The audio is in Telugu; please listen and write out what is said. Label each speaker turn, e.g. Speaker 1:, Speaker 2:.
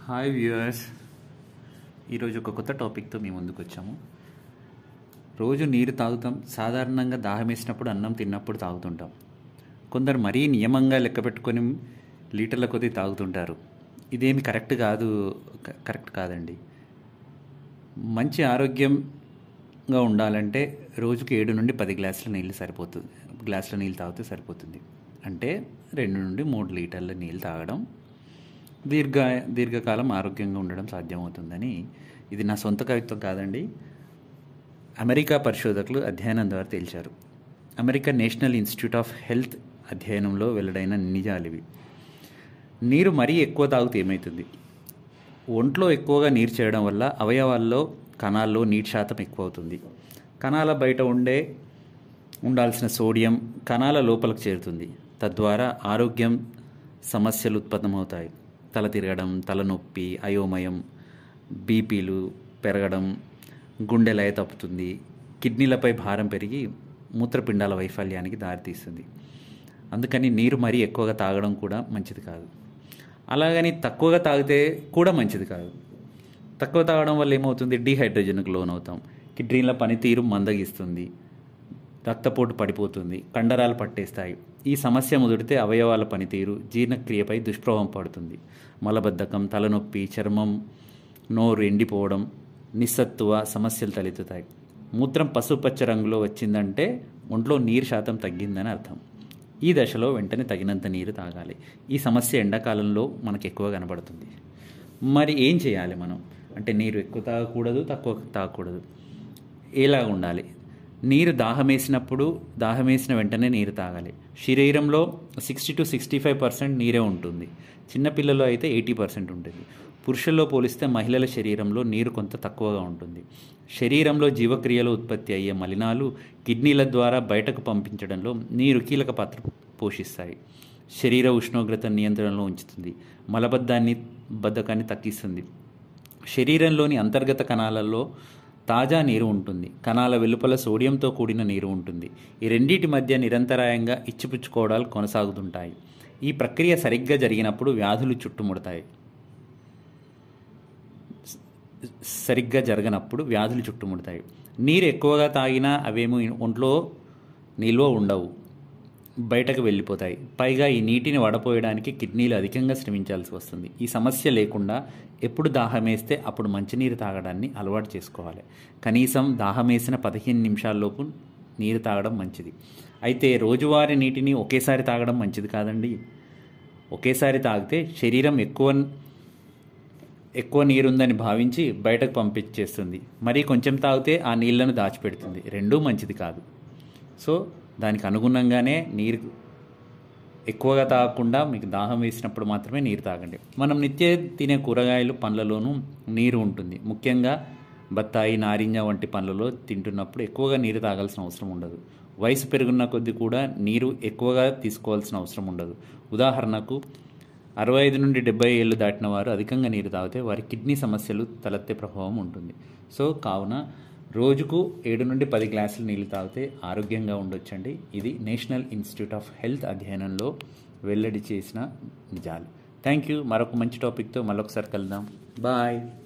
Speaker 1: హాయ్ వ్యూయర్స్ ఈరోజు ఒక కొత్త టాపిక్తో మేము ముందుకు వచ్చాము రోజు నీరు తాగుతాం సాధారణంగా దాహం వేసినప్పుడు అన్నం తిన్నప్పుడు తాగుతుంటాం కొందరు మరీ నియమంగా లెక్క పెట్టుకొని లీటర్ల కొద్దీ తాగుతుంటారు ఇదేమి కరెక్ట్ కాదు క- కరెక్ట్ కాదండి మంచి ఆరోగ్యంగా ఉండాలంటే రోజుకి ఏడు నుండి పది గ్లాసుల నీళ్ళు సరిపోతుంది గ్లాసుల నీళ్ళు తాగితే సరిపోతుంది అంటే రెండు నుండి మూడు లీటర్ల నీళ్ళు తాగడం దీర్ఘ దీర్ఘకాలం ఆరోగ్యంగా ఉండడం సాధ్యమవుతుందని ఇది నా సొంత కవిత్వం కాదండి అమెరికా పరిశోధకులు అధ్యయనం ద్వారా తేల్చారు American National Institute of Health అధ్యయనంలో వెల్లడైన నిజాలు ఇవి నీరు మరీ ఎక్కువ తాగితే ఏమవుతుంది ఒంట్లో ఎక్కువగా నీరు చేయడం వల్ల అవయవాల్లో కణాల్లో నీటి శాతం ఎక్కువ అవుతుంది కణాల బయట ఉండే ఉండాల్సిన సోడియం కణాల లోపలికి చేరుతుంది తద్వారా ఆరోగ్యం సమస్యలు ఉత్పన్నమవుతాయి తల తిరగడం తలనొప్పి అయోమయం బీపీలు పెరగడం గుండె లయ తప్పుతుంది కిడ్నీలపై భారం పెరిగి మూత్రపిండాల వైఫల్యానికి దారితీస్తుంది అందుకని నీరు మరీ ఎక్కువగా తాగడం కూడా మంచిది కాదు అలాగని తక్కువగా తాగితే కూడా మంచిది కాదు తక్కువ తాగడం వల్ల ఏమవుతుంది డీహైడ్రోజన్కి లోన్ అవుతాం కిడ్నీల పనితీరు మందగిస్తుంది రక్తపోటు పడిపోతుంది కండరాలు పట్టేస్తాయి ఈ సమస్య ముదిరితే అవయవాల పనితీరు జీర్ణక్రియపై దుష్ప్రభావం పడుతుంది మలబద్ధకం తలనొప్పి చర్మం నోరు ఎండిపోవడం నిస్సత్తువ సమస్యలు తలెత్తుతాయి మూత్రం పసుపచ్చ రంగులో వచ్చిందంటే ఒంట్లో నీరు శాతం తగ్గిందని అర్థం ఈ దశలో వెంటనే తగినంత నీరు తాగాలి ఈ సమస్య ఎండాకాలంలో మనకు ఎక్కువ కనబడుతుంది మరి ఏం చేయాలి మనం అంటే నీరు ఎక్కువ తాగకూడదు తక్కువ తాగకూడదు ఎలా ఉండాలి నీరు దాహమేసినప్పుడు దాహమేసిన వెంటనే నీరు తాగాలి శరీరంలో sixty to sixty five percent నీరే ఉంటుంది చిన్నపిల్లల్లో అయితే ఎయిటీ పర్సెంట్ ఉంటుంది పురుషుల్లో పోలిస్తే మహిళల శరీరంలో నీరు కొంత తక్కువగా ఉంటుంది శరీరంలో జీవక్రియలో ఉత్పత్తి అయ్యే మలినాలు కిడ్నీల ద్వారా బయటకు పంపించడంలో నీరు కీలక పాత్ర పోషిస్తాయి శరీర ఉష్ణోగ్రత నియంత్రణలో ఉంచుతుంది మలబద్ధాన్ని బద్ధకాన్ని తగ్గిస్తుంది శరీరంలోని అంతర్గత కణాలలో తాజా నీరు ఉంటుంది కణాల వెలుపల సోడియంతో కూడిన నీరు ఉంటుంది ఈ రెండింటి మధ్య నిరంతరాయంగా ఇచ్చిపుచ్చుకోవడాలు కొనసాగుతుంటాయి ఈ ప్రక్రియ సరిగ్గా జరిగినప్పుడు వ్యాధులు చుట్టుముడతాయి సరిగ్గా జరగనప్పుడు వ్యాధులు చుట్టుముడతాయి నీరు ఎక్కువగా తాగినా అవేమో ఒంట్లో నిల్వ ఉండవు బయటకు వెళ్ళిపోతాయి పైగా ఈ నీటిని వడపోయడానికి కిడ్నీలు అధికంగా శ్రమించాల్సి వస్తుంది ఈ సమస్య లేకుండా ఎప్పుడు దాహమేస్తే అప్పుడు మంచినీరు తాగడాన్ని అలవాటు చేసుకోవాలి కనీసం దాహమేసిన పదిహేను నిమిషాల్లోపు నీరు తాగడం మంచిది అయితే రోజువారీ నీటిని ఒకేసారి తాగడం మంచిది కాదండి ఒకేసారి తాగితే శరీరం ఎక్కువ ఎక్కువ నీరుందని భావించి బయటకు పంపించేస్తుంది మరి కొంచెం తాగితే ఆ నీళ్లను దాచిపెడుతుంది రెండూ మంచిది కాదు సో దానికి అనుగుణంగానే నీరు ఎక్కువగా తాగకుండా మీకు దాహం వేసినప్పుడు మాత్రమే నీరు తాగండి మనం నిత్య తినే కూరగాయలు పండ్లలోనూ నీరు ఉంటుంది ముఖ్యంగా బత్తాయి నారింజ వంటి పండ్లలో తింటున్నప్పుడు ఎక్కువగా నీరు తాగాల్సిన అవసరం ఉండదు వయసు పెరుగున్న కొద్దీ కూడా నీరు ఎక్కువగా తీసుకోవాల్సిన అవసరం ఉండదు ఉదాహరణకు అరవై ఐదు నుండి డెబ్బై ఏళ్ళు దాటిన వారు అధికంగా నీరు తాగితే వారి కిడ్నీ సమస్యలు తలెత్తే ప్రభావం ఉంటుంది సో కావున రోజుకు ఏడు నుండి పది గ్లాసులు నీళ్లు తాగితే ఆరోగ్యంగా ఉండొచ్చండి ఇది నేషనల్ ఇన్స్టిట్యూట్ ఆఫ్ హెల్త్ అధ్యయనంలో వెల్లడి చేసిన నిజాలు థ్యాంక్ యూ మరొక మంచి టాపిక్తో మరొకసారి కలుద్దాం బాయ్